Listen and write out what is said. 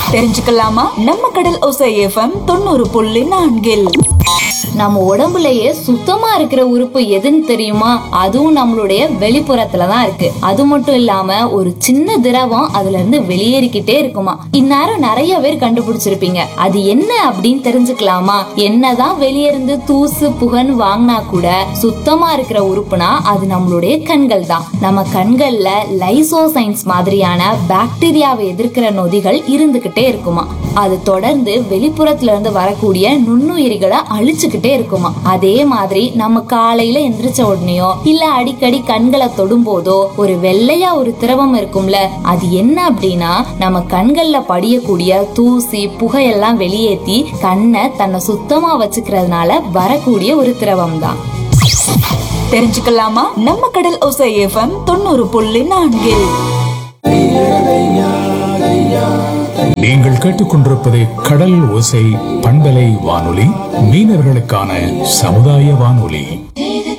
தெரிஞ்சுக்கலாமா நம்ம கடல் ஒசை எஃப்எம் தொண்ணூறு புள்ளி நான்கில் நம்ம உடம்புலயே சுத்தமா இருக்கிற உறுப்பு எதுன்னு தெரியுமா அதுவும் நம்மளுடைய வெளிப்புறத்துல தான் இருக்கு அது மட்டும் இல்லாம ஒரு சின்ன திரவம் அதுல இருந்து வெளியேறிக்கிட்டே இருக்குமா இந்நேரம் நிறைய பேர் கண்டுபிடிச்சிருப்பீங்க அது என்ன அப்படின்னு தெரிஞ்சுக்கலாமா என்னதான் வெளியிருந்து தூசு புகன்னு வாங்கினா கூட சுத்தமா இருக்கிற உறுப்புனா அது நம்மளுடைய கண்கள் தான் நம்ம கண்கள்ல லைசோசைன்ஸ் மாதிரியான பாக்டீரியாவை எதிர்க்கிற நொதிகள் இருந்துகிட்டே இருக்குமா அது தொடர்ந்து வெளிப்புறத்துல இருந்து வரக்கூடிய நுண்ணுயிரிகளை அழிச்சுக்கிட்டே இருக்குமா அதே மாதிரி நம்ம காலையில எந்திரிச்ச உடனேயோ இல்ல அடிக்கடி கண்களை தொடும் போதோ ஒரு வெள்ளையா ஒரு திரவம் இருக்கும்ல அது என்ன அப்படின்னா நம்ம கண்கள்ல படியக்கூடிய தூசி புகையெல்லாம் வெளியேத்தி கண்ணை தன்னை சுத்தமா வச்சுக்கிறதுனால வரக்கூடிய ஒரு திரவம் தான் தெரிஞ்சுக்கலாமா நம்ம கடல் ஒசை எஃப்எம் தொண்ணூறு புள்ளி நான்கில் நீங்கள் கேட்டுக்கொண்டிருப்பது கடல் ஓசை பண்பலை வானொலி மீனவர்களுக்கான சமுதாய வானொலி